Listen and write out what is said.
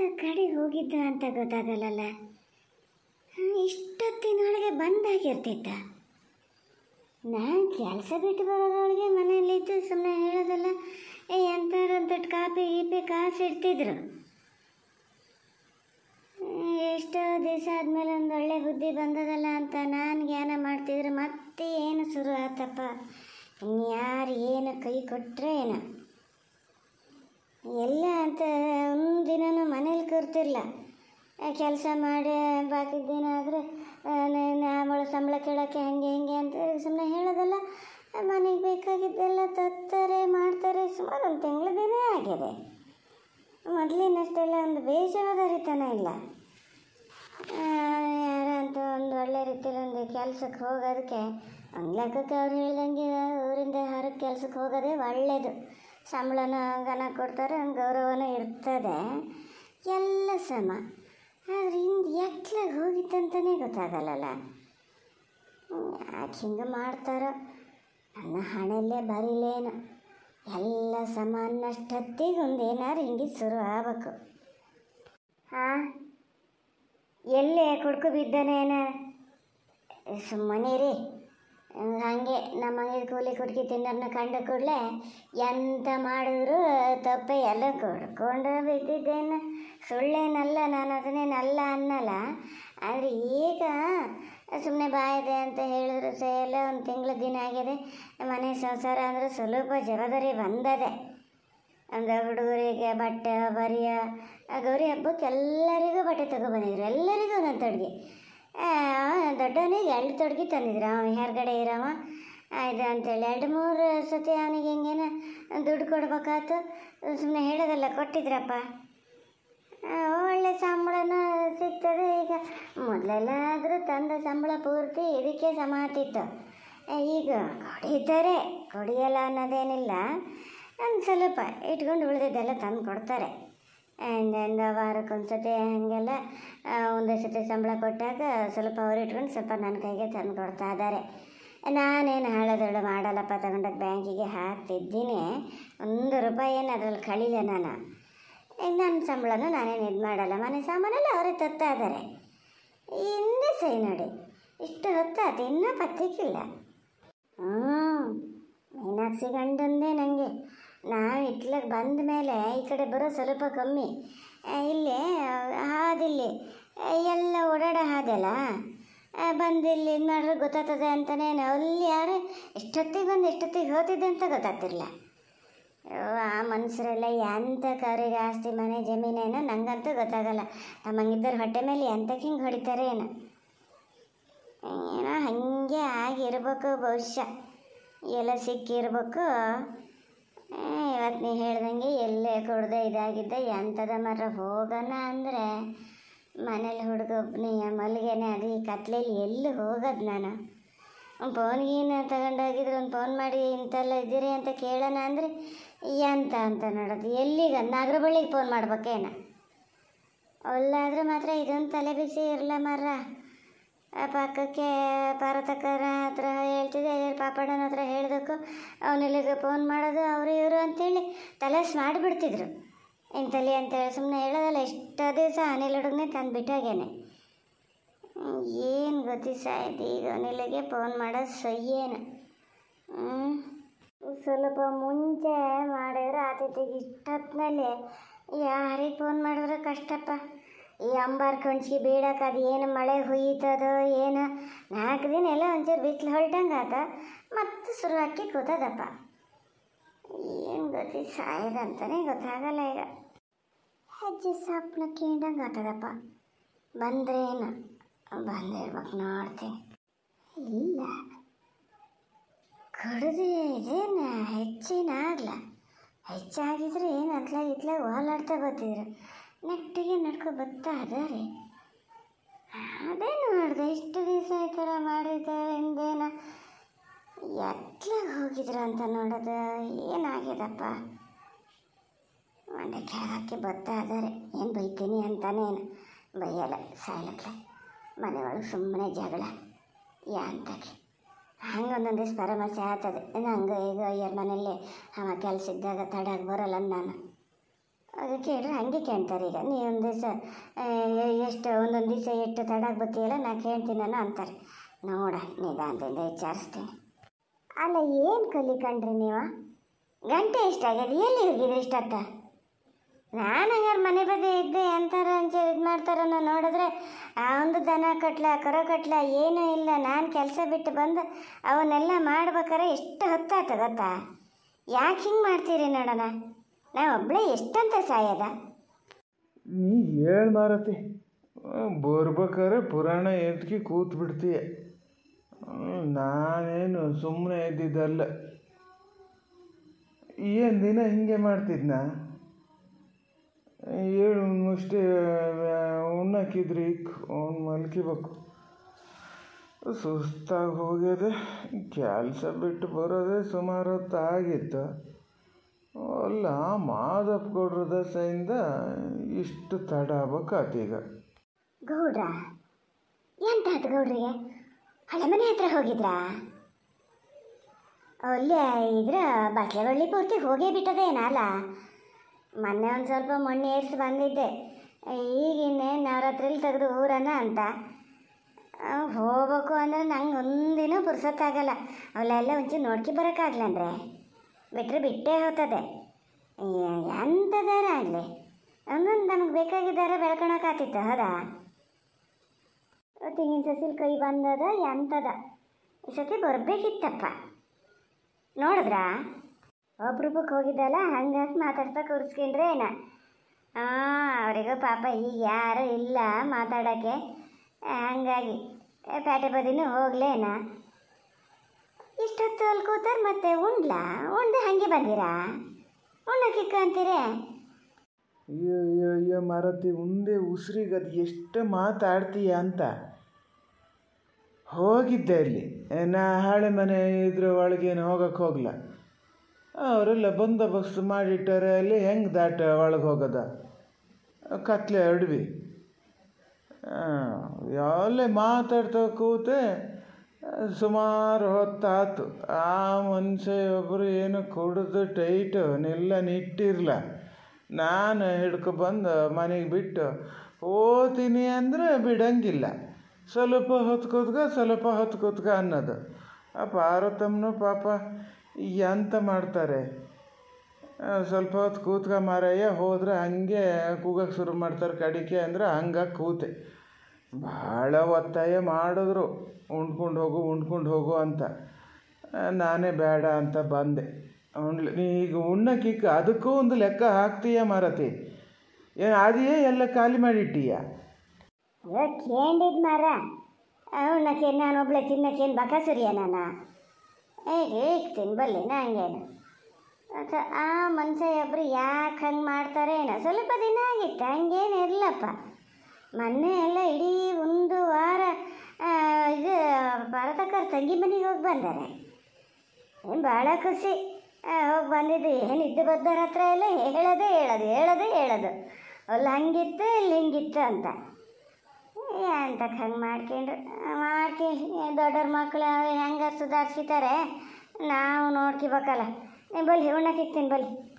ಕಡೆ ಹೋಗಿದ್ದ ಅಂತ ಗೊತ್ತಾಗಲ್ಲಲ್ಲ ಹ್ಮ್, ಇಷ್ಟೊತ್ತಿನೊಳಗೆ ಬಂದಾಗಿರ್ತಿದ್ದ ನಾನು ಕೆಲಸ ಬಿಟ್ಟು ಬರೋದ್ರೊಳಗೆ ಮನೆಯಲ್ಲಿದ್ದು ಸುಮ್ಮನೆ ಹೇಳೋದಲ್ಲ ಏ ಎಂಥವ್ರು ಒಂದೊಟ್ಟು ಕಾಪಿ ಗೀಪಿ ಕಾಸು ಇಡ್ತಿದ್ರು ಹ್ಮ್, ಎಷ್ಟೋ ದಿವಸ ಆದಮೇಲೆ ಒಂದು ಒಳ್ಳೆ ಬುದ್ಧಿ ಬಂದದಲ್ಲ ಅಂತ ನಾನು ಜ್ಞಾನ ಮಾಡ್ತಿದ್ರೆ ಮತ್ತೆ ಏನು ಶುರು ಆತಪ್ಪ ಇನ್ಯಾರು ಏನು ಕೈ ಕೊಟ್ಟರೆ ಏನೋ ಎಲ್ಲ ಅಂತ ಒಂದಿನನೂ ಮನೇಲಿ ಕೂರ್ತಿರ್ಲ ಕೆಲಸ ಮಾಡಿ ಬಾಕಿ ದಿನ ಆದರೆ ಅವಳ ಸಂಬಳ ಕೇಳೋಕ್ಕೆ ಹಂಗೆ ಹಿಂಗೆ ಅಂತ ಸುಮ್ಮನೆ ಹೇಳೋದಲ್ಲ ಮನೆಗೆ ಬೇಕಾಗಿದ್ದೆಲ್ಲ ತತ್ತಾರೆ ಮಾಡ್ತಾರೆ ಸುಮಾರು ಒಂದು ತಿಂಗಳ ದಿನ ಆಗಿದೆ ಮೊದಲಿನಷ್ಟೆಲ್ಲ ಒಂದು ಬೇಜವಾದಾರಿತನ ಇಲ್ಲ ಯಾರಂತ ಒಂದು ಒಳ್ಳೆ ರೀತಿಯಲ್ಲಿ ಒಂದು ಕೆಲಸಕ್ಕೆ ಹೋಗೋದಕ್ಕೆ ಒಂದು ಲೆಕ್ಕಕ್ಕೆ ಅವ್ರು ಹೇಳ್ದಂಗೆ ಊರಿಂದ ಹೊರಗೆ ಕೆಲಸಕ್ಕೆ ಹೋಗೋದೇ ಒಳ್ಳೆಯದು ಸಂಬಳನ ಗನ ಕೊಡ್ತಾರೆ ಒಂದು ಗೌರವನೂ ಇರ್ತದೆ ಎಲ್ಲ ಸಮ ಆದರೆ ಹಿಂದೆ ಎಟ್ಲಾಗ ಹೋಗಿತ್ತಂತಲೇ ಗೊತ್ತಾಗಲ್ಲಲ್ಲ ಯಾಕೆ ಹಿಂಗೆ ಮಾಡ್ತಾರೋ ನನ್ನ ಹಣೆಯಲ್ಲೇ ಬರೀಲೇನು ಎಲ್ಲ ಸಮ ಅನ್ನಷ್ಟೊತ್ತಿಗೆ ಒಂದು ಏನಾರು ಹಿಂಗೆ ಶುರು ಆಗ್ಬೇಕು ಹಾಂ ಎಲ್ಲೇ ಕುಡ್ಕು ಬಿದ್ದಾನೇನ ಸುಮ್ಮನೆ ರೀ ಹಾಗೆ ನಮ್ಮ ಮನೆ ಕೂಲಿ ಕುಡ್ಕಿ ತಿನ್ನೋರ್ನ ಕಂಡ ಕೂಡಲೇ ಎಂತ ಮಾಡಿದ್ರು ತಪ್ಪೆ ಎಲ್ಲ ಕುಡ್ಕೊಂಡು ಬಿದ್ದಿದ್ದೇನು ಸುಳ್ಳೇನಲ್ಲ ನಾನು ಅದನ್ನೇನಲ್ಲ ಅನ್ನಲ್ಲ ಆದರೆ ಈಗ ಸುಮ್ಮನೆ ಬಾಯಿದೆ ಅಂತ ಹೇಳಿದ್ರು ಸಹ ಎಲ್ಲ ಒಂದು ತಿಂಗಳ ದಿನ ಆಗಿದೆ ಮನೆ ಸಂಸಾರ ಅಂದರೆ ಸ್ವಲ್ಪ ಜವಾಬ್ದಾರಿ ಬಂದದೆ ಒಂದು ಹುಡುಗರಿಗೆ ಬಟ್ಟೆ ಬರಿಯ ಆ ಗೌರಿ ಹಬ್ಬಕ್ಕೆ ಎಲ್ಲರಿಗೂ ಬಟ್ಟೆ ತಗೊಬಂದಿದ್ರು ಎಲ್ಲರಿಗೂ ಒಂದೊಂದು ತೊಡ್ಗೆ ದೊಡ್ಡವನಿಗೆ ಎರಡು ತೊಡ್ಗೆ ತಂದಿದ್ರು ಅವ ಹೊರಗಡೆ ಇರವ ಇದು ಅಂತೇಳಿ ಎರಡು ಮೂರು ಸತಿ ಅವನಿಗೆ ಹಿಂಗೇನ ದುಡ್ಡು ಕೊಡ್ಬೇಕಾಯ್ತು ಸುಮ್ಮನೆ ಹೇಳೋದಲ್ಲ ಕೊಟ್ಟಿದ್ರಪ್ಪ ಆ, ಒಳ್ಳೆ ಸಂಬಳನೂ ಸಿಗ್ತದೆ ಈಗ ಮೊದಲೆಲ್ಲ ಆದರೂ ತಂದ ಸಂಬಳ ಪೂರ್ತಿ ಇದಕ್ಕೆ ಸಮ ಆಗ್ತಿತ್ತು ಆ, ಈಗ ಕೊಡಿತಾರೆ ಕೊಡಿಯಲ್ಲ ಅನ್ನೋದೇನಿಲ್ಲ ಒಂದು ಸ್ವಲ್ಪ ಇಟ್ಕೊಂಡು ಉಳಿದಿದ್ದೆಲ್ಲ ತಂದು ಕೊಡ್ತಾರೆ ಒಂದು ವಾರಕ್ಕೊಂದು ಸತಿ ಹಾಗೆಲ್ಲ ಒಂದೇ ಸತಿ ಸಂಬಳ ಕೊಟ್ಟಾಗ ಸ್ವಲ್ಪ ಅವ್ರು ಇಟ್ಕೊಂಡು ಸ್ವಲ್ಪ ನನ್ನ ಕೈಗೆ ತಂದು ಕೊಡ್ತಾ ಇದ್ದಾರೆ ನಾನೇನು ಹಾಳೋದಳು ಮಾಡಲ್ಲಪ್ಪ ತಗೊಂಡೋಗಿ ಬ್ಯಾಂಕಿಗೆ ಹಾಕ್ತಿದ್ದೀನಿ ಒಂದು ರೂಪಾಯಿ ಏನು ಅದ್ರಲ್ಲಿ ಕಳಿಲ್ಲ ನಾನು ಈಗ ನನ್ನ ಸಂಬಳನೂ ನಾನೇನು ಇದು ಮಾಡಲ್ಲ ಮನೆ ಸಾಮಾನೆಲ್ಲ ಅವರೇ ತರ್ತಾ ಇದ್ದಾರೆ ಹಿಂದೆ ಸೈ ನೋಡಿ ಇಷ್ಟು ಹೊತ್ತಾತು ಇನ್ನೂ ಪತ್ತಿಕ್ಕಿಲ್ಲ ಹ್ಞೂ ಮೀನಾಕ್ಷಿ ಗಂಡಂದೇ ನನಗೆ ನಾವು ಇಟ್ಲಾಗ ಬಂದ ಮೇಲೆ ಈ ಕಡೆ ಬರೋ ಸ್ವಲ್ಪ ಕಮ್ಮಿ ಆ, ಇಲ್ಲಿ ಹಾದಿಲ್ಲಿ ಆ, ಎಲ್ಲ ಓಡಾಡೋ ಹಾದಲ್ಲ ಆ, ಬಂದು ಇಲ್ಲಿ ಇದು ಮಾಡಿದ್ರೆ ಗೊತ್ತಾಗ್ತದೆ ಅಂತಲೇ ಅಲ್ಲಿ ಯಾರು ಎಷ್ಟೊತ್ತಿಗೆ ಬಂದು ಎಷ್ಟೊತ್ತಿಗೆ ಹೋತಿದ್ದೆ ಅಂತ ಗೊತ್ತಾಗ್ತಿರ್ಲಿಲ್ಲ ಅಯ್ಯೋ, ಆ ಮನುಷ್ಯರೆಲ್ಲ ಎಂಥ ಕವ್ರಿಗೆ ಆಸ್ತಿ ಮನೆ ಜಮೀನೇನೋ ನಂಗಂತೂ ಗೊತ್ತಾಗಲ್ಲ ನಮ್ಮಂಗಿದ್ದವ್ರ ಹೊಟ್ಟೆ ಮೇಲೆ ಎಂತಕ್ಕೆ ಹಿಂಗೆ ಹೊಡಿತಾರೆ ಏನೋ ಏನೋ ಹಾಗೆ ಆಗಿರ್ಬೇಕು ಬಹುಶಃ ಎಲ್ಲ ಸಿಕ್ಕಿರ್ಬೇಕು ಇವತ್ತು ನೀ ಹೇಳ್ದಂಗೆ ಎಲ್ಲೇ ಕುಡ್ದೆ ಇದಾಗಿದ್ದೆ ಎಂಥದ ಮರ ಹೋಗೋಣ ಅಂದರೆ ಮನೇಲಿ ಹುಡುಗೊಬ್ಬನೇ ಮಲ್ಗೆನೆ ಅದು ಈ ಕತ್ಲೆಯಲ್ಲಿ ಎಲ್ಲಿ ಹೋಗೋದು ನಾನು ಒಂದು ಫೋನ್ಗೀನ ತಗೊಂಡೋಗಿದ್ರೆ ಒಂದು ಫೋನ್ ಮಾಡಿ ಇಂತೆಲ್ಲ ಇದ್ದೀರಿ ಅಂತ ಕೇಳೋಣ ಅಂದರೆ ಎಂತ ಅಂತ ನೋಡೋದು ಎಲ್ಲಿಗೆ ನಾಗರ ಬಳ್ಳಿಗೆ ಫೋನ್ ಮಾಡ್ಬೇಕೇನ ಅಲ್ಲಾದ್ರೆ ಮಾತ್ರ ಇದೊಂದು ತಲೆ ಬಿಸಿ ಇರಲ್ಲ ಮರ ಆ ಪಕ್ಕಕ್ಕೆ ಪಾರತಕ್ಕರ ಹತ್ರ ಹೇಳ್ತಿದ್ದೆ ಪಾಪಣ್ಣನ ಹತ್ರ ಹೇಳ್ದಕ್ಕೂ ಅವನಿಲ್ಲಿಗೆ ಫೋನ್ ಮಾಡೋದು ಅವರು ಇವರು ಅಂತೇಳಿ ತಲೆಸ್ ಮಾಡಿಬಿಡ್ತಿದ್ರು ಇಂತಲ್ಲಿ ಅಂತೇಳಿ ಸುಮ್ಮನೆ ಹೇಳೋದಲ್ಲ ಎಷ್ಟೋ ದಿವಸ ಅನಿಲ್ ಹುಡುಗನೇ ತಂದು ಬಿಟ್ಟಾಗೇನೆ ಏನು ಗೊತ್ತಿಸಾಯ್ತು ಈಗ ಅನಿಲಿಗೆ ಫೋನ್ ಮಾಡೋದು ಸೊಯ್ಯೇನು ಹ್ಞೂ ಸ್ವಲ್ಪ ಮುಂಚೆ ಮಾಡಿದ್ರೆ ಆತಿಥಿಗೆ ಇಷ್ಟೊತ್ತಿನಲ್ಲಿ ಯಾರಿಗೆ ಫೋನ್ ಮಾಡಿದ್ರೆ ಕಷ್ಟಪ್ಪ ಈ ಅಂಬಾರ್ ಕಣ್ಸಿಗೆ ಬೀಳಕ್ಕೆ ಅದು ಏನು ಮಳೆ ಹುಯ್ತದೋ ಏನು ನಾಲ್ಕು ದಿನ ಎಲ್ಲ ಒಂಚೂರು ಬಿಸಿಲು ಹೊರಟಂಗೆ ಆತ ಮತ್ತೆ ಶುರು ಹಾಕಿ ಕೂತದಪ್ಪ ಏನು ಗೊತ್ತಿ ಸಾಯದಂತಾನೆ ಗೊತ್ತಾಗಲ್ಲ ಈಗ ಹೆಜ್ಜೆ ಸಪ್ಪನ ಕೇಂಡಂಗೆ ಆಗ್ತದಪ್ಪ ಬಂದ್ರೆ ಏನು ಬಂದಿರ್ಬೇಕು ನೋಡ್ತೀನಿ ಇಲ್ಲ ಕಡಿದು ಇದೇನು ಹೆಚ್ಚೇನು ಆಗಲ್ಲ ಹೆಚ್ಚಾಗಿದ್ರೆ ಏನು ಅತ್ಲಾಗ ಇತ್ಲಾಗ ಓಲಾಡ್ತಾ ಬರ್ತಿದ್ರು ನೆಟ್ಟಿಗೆ ನಡ್ಕೊ ಬರ್ತಾ ಅದಾರೆ ಅದೇನು ಮಾಡಿದೆ ಇಷ್ಟು ದಿವಸ ಈ ಥರ ಮಾಡಿದ್ದಾರೆ ಹಿಂದೇನ ಎತ್ಲಾಗ ಹೋಗಿದ್ರು ಅಂತ ನೋಡೋದು ಏನಾಗ್ಯದಪ್ಪ ಮಂಡೆ ಕೆಳಕ್ಕೆ ಬರ್ತಾ ಇದ್ದಾರೆ ಏನು ಬೈತೀನಿ ಅಂತಾನೇನು ಬೈಯಲ್ಲ ಸಾಯ್ಲತ್ಲೆ ಮನೆ ಒಳಗೆ ಸುಮ್ಮನೆ ಜಗಳ ಯಾಂತಕ್ಕೆ ಹಂಗೆ ಒಂದೊಂದು ದಿವಸ ಪರಮಸೆ ಆಗ್ತದೆ ನಂಗೆ ಈಗ ಅಯ್ಯರ ಮನೇಲಿ ಅವ ಕೆಲಸ ಇದ್ದಾಗ ತಡಾಗಿ ಬರಲ್ಲ ನಾನು ಅದು ಕೇಳಿದ್ರೆ ಹಾಗೆ ಕೇಳ್ತಾರೆ ಈಗ ನೀ ಒಂದು ದಿವಸ ಎಷ್ಟು ಒಂದೊಂದು ದಿವಸ ಎಷ್ಟು ತಡಾಗಿ ಬರ್ತೀಯಲ್ಲ ನಾ ಕೇಳ್ತೀನಿ ನಾನು ಅಂತಾರೆ ನೋಡ ನಿಧಾನದಿಂದ ವಿಚಾರಿಸ್ತೀನಿ ಅಲ್ಲ ಏನು ಕಲಿಕಂಡ್ರಿ ನೀವು ಗಂಟೆ ಎಷ್ಟಾಗ್ಯದ ಎಲ್ಲಿ ಹೋಗಿದ್ರಿ ಇಷ್ಟತ್ತ ನಾನು ಹಂಗಾರೆ ಮನೆ ಬಗ್ಗೆ ಇದ್ದೆ ಅಂತಾರ ಅಂತ ಇದು ಮಾಡ್ತಾರನ್ನ ನೋಡಿದ್ರೆ ಆ ಒಂದು ದನ ಕಟ್ಲ ಕರ ಕಟ್ಲ ಏನೂ ಇಲ್ಲ ನಾನು ಕೆಲಸ ಬಿಟ್ಟು ಬಂದು ಅವನ್ನೆಲ್ಲ ಮಾಡ್ಬೇಕಾರೆ ಎಷ್ಟು ಹೊತ್ತಾಯ್ತು ಗೊತ್ತಾ ಯಾಕೆ ಹಿಂಗೆ ಮಾಡ್ತೀರಿ ನೋಡೋಣ ನಾವು ಒಬ್ಬಳೇ ಎಷ್ಟಂತ ಸಾಯದ ನೀ ಹೇಳು ಮಾರತಿ ಬರ್ಬೇಕಾರೆ ಪುರಾಣ ಎದ್ಕಿ ಕೂತ್ ಬಿಡ್ತೀಯ ಹ್ಮ್, ನಾನೇನು ಸುಮ್ಮನೆ ಇದ್ದಿದ್ದಲ್ಲ ಏನು ದಿನ ಹಿಂಗೆ ಮಾಡ್ತಿದ್ನ ಏಳು ಮುಷ್ಟಿ ಉಣ್ಣಕ್ಕಿದ್ರಿ ಅವ್ನು ಮಲ್ಕಿಬೇಕು ಸುಸ್ತಾಗಿ ಹೋಗ್ಯದೆ ಕೆಲಸ ಬಿಟ್ಟು ಬರೋದೇ ಸುಮಾರು ಹೊತ್ತು ಆಗಿತ್ತು ಅಲ್ಲ ಮಾದಪ್ಪ ಗೌಡ್ರ ದಸೆಯಿಂದ ಇಷ್ಟು ತಡ ಆಗ್ಬೇಕಾತೀಗ ಗೌಡ್ರ ಎಂತಾಯ್ತು ಗೌಡ್ರಿಗೆ ಹಳೆ ಮನೆ ಹತ್ರ ಹೋಗಿದ್ರಾ ಅಲ್ಲೇ ಇದ್ರ ಬಟ್ಲೆಗೊಳ್ಳಿ ಪೂರ್ತಿ ಹೋಗೇ ಬಿಟ್ಟದೇನಲ್ಲ ಮೊನ್ನೆ ಒಂದು ಸ್ವಲ್ಪ ಮಣ್ಣು ಏರ್ಸಿ ಬಂದಿದ್ದೆ ಈಗಿನ್ನೇ ನವರಾತ್ರಿಲಿ ತೆಗೆದು ಊರನ್ನ ಅಂತ ಆ, ಹೋಗ್ಬೇಕು ಅಂದ್ರೆ ನಂಗೆ ಒಂದಿನ ಪುರ್ಸೊತ್ತಾಗಲ್ಲ ಅವೆಲ್ಲ ಒಂಚೂರು ನೋಡ್ಕೊ ಬರೋಕ್ಕಾಗ್ಲಂದ್ರೆ ಬಿಟ್ಟರೆ ಬಿಟ್ಟೇ ಹೋಗ್ತದೆ ಎಂಥದಾರ ಆಗಲಿ ಒಂದೊಂದು ನಮಗೆ ಬೇಕಾಗಿದ್ದಾರ ಬೆಳ್ಕೊಳಕ್ಕಾತಿತ್ತು ಹೌದಾ ತೆಂಗಿನ ಸಸಿಲ್ ಕೈ ಬಂದದ ಎಂತದ ಈ ಸತಿ ಬರಬೇಕಿತ್ತಪ್ಪ ನೋಡಿದ್ರಾ ಒಬ್ರೊಬ್ಬಕ್ಕೆ ಹೋಗಿದ್ದಲ್ಲ ಹಂಗಾಗಿ ಮಾತಾಡ್ತಾ ಕೂರಿಸ್ಕೊಂಡ್ರೆ ಏನ ಹಾಂ ಅವರಿಗೂ ಪಾಪ ಈಗ ಯಾರು ಇಲ್ಲ ಮಾತಾಡೋಕ್ಕೆ ಹಂಗಾಗಿ ಏ, ಪೇಟೆ ಬದಿನೂ ಹೋಗ್ಲೇನ ಇಷ್ಟೊತ್ತು ಅಲ್ಲಿ ಕೂತಾರೆ ಮತ್ತೆ ಉಂಡ್ಲಾ ಉಂಡು ಹಾಗೆ ಬಂದಿರಾ ಉಣ್ಣಕ್ಕಿಕ್ಕ ಅಂತೀರೇ ಅಯ್ಯೋ ಅಯ್ಯೋ ಅಯ್ಯೋ ಮಾರತಿ ಮುಂದೆ ಉಸಿರಿಗೆ ಅದು ಎಷ್ಟು ಮಾತಾಡ್ತೀಯ ಅಂತ ಹೋಗಿದ್ದೆ ಅಲ್ಲಿ ನಾ ಹಳೆ ಮನೆ ಇದ್ರ ಒಳಗೇನು ಹೋಗಕ್ಕೆ ಹೋಗಲ್ಲ ಅವರೆಲ್ಲ ಬಂದೋಬಸ್ತ್ ಮಾಡಿಟ್ಟಾರೆ ಅಲ್ಲಿ ಹೆಂಗೆ ದಾಟ ಒಳಗೆ ಹೋಗೋದ ಕತ್ಲೆ ಅಡ್ವಿ ಅಲ್ಲೇ ಮಾತಾಡ್ತಾ ಕೂತೆ ಸುಮಾರು ಹೊತ್ತಾತು ಆ ಮನುಷ್ಯ ಒಬ್ಬರು ಏನು ಕುಡಿದು ಟೈಟು ನಿಲ್ಲ ನಿಟ್ಟಿರ್ಲ ನಾನು ಹಿಡ್ಕೊ ಬಂದು ಮನೆಗೆ ಬಿಟ್ಟು ಹೋತೀನಿ ಅಂದರೆ ಬಿಡಂಗಿಲ್ಲ ಸ್ವಲ್ಪ ಹೊತ್ತು ಕೂತ್ಕ ಸ್ವಲ್ಪ ಹೊತ್ತು ಕೂತ್ಕ ಅನ್ನೋದು ಆ ಪಾರ್ವತಮ್ಮನು ಪಾಪ ಎಂತ ಮಾಡ್ತಾರೆ ಆ, ಸ್ವಲ್ಪ ಹೊತ್ತು ಕೂತ್ಕ ಮಾರಯ್ಯ ಹೋದ್ರೆ ಹಂಗೆ ಕೂಗಕ್ಕೆ ಶುರು ಮಾಡ್ತಾರೆ ಕಡಿಕೆ ಅಂದ್ರೆ ಹಂಗೆ ಕೂತೆ ಭಾಳ ಒತ್ತಾಯ ಮಾಡಿದ್ರು ಉಂಡ್ಕೊಂಡು ಹೋಗು ಉಂಡ್ಕೊಂಡು ಹೋಗು ಅಂತ ಆ, ನಾನೇ ಬೇಡ ಅಂತ ಬಂದೆ ಉಣ್ಲಿ ನೀ ಈಗ ಉಣ್ಣಕ್ಕಿಕ್ಕ ಅದಕ್ಕೂ ಒಂದು ಲೆಕ್ಕ ಹಾಕ್ತೀಯ ಮಾರತಿ ಏನು ಅದೇ ಎಲ್ಲ ಖಾಲಿ ಮಾಡಿಟ್ಟೀಯ ಅಯ್ಯೋ ಕೇಂಡಿದ್ ಮಾರ ಅವನಕ್ಕೆ ನಾನು ಒಬ್ಳೆ ತಿನ್ನಕ್ಕೇನು ಬಕಾಸುರಿಯ ನಾನು ಏ ಏಕ್ತೀನಿ ಬಲ್ಲಿ ನಂಗೇನು ಅಥವಾ ಆ ಮನುಷ್ಯ ಒಬ್ರು ಯಾಕೆ ಹಂಗೆ ಮಾಡ್ತಾರೆ ಏನೋ ಸ್ವಲ್ಪ ದಿನ ಆಗಿತ್ತು ಹಂಗೇನು ಇರಲಪ್ಪ ಮೊನ್ನೆ ಎಲ್ಲ ಇಡೀ ಒಂದು ವಾರ ಆ, ಇದು ಭಾರತಕ್ಕರ ತಂಗಿ ಮನೆಗೆ ಹೋಗಿ ಬಂದಾರೆ ಏನು ಭಾಳ ಖುಷಿ ಹೋಗಿ ಬಂದಿದ್ದು ಏನು ಇದ್ದು ಬದ್ದರ ಹತ್ರ ಎಲ್ಲ ಹೇಳೋದೇ ಹೇಳೋದು ಹೇಳೋದೇ ಹೇಳೋದು ಅಲ್ಲಿ ಹಂಗಿತ್ತು ಇಲ್ಲಿ ಹಿಂಗಿತ್ತು ಅಂತ ಎಂತಕ್ಕೆ ಹಂಗೆ ಮಾಡ್ಕೊಂಡ್ರು ಮಾಡ್ಕೊಂಡು ದೊಡ್ಡವ್ರ ಮಕ್ಕಳು ಹೆಂಗೆ ಸುಧಾರಿಸ್ತಾರೆ ನಾವು ನೋಡ್ಕೋಬೇಕಲ್ಲ ನೀ ಬಲ್ಲಿ ಉಣ್ಣಕ್ಕೆ ಇಕ್ತೀನಿ ಬಲ್ಲಿ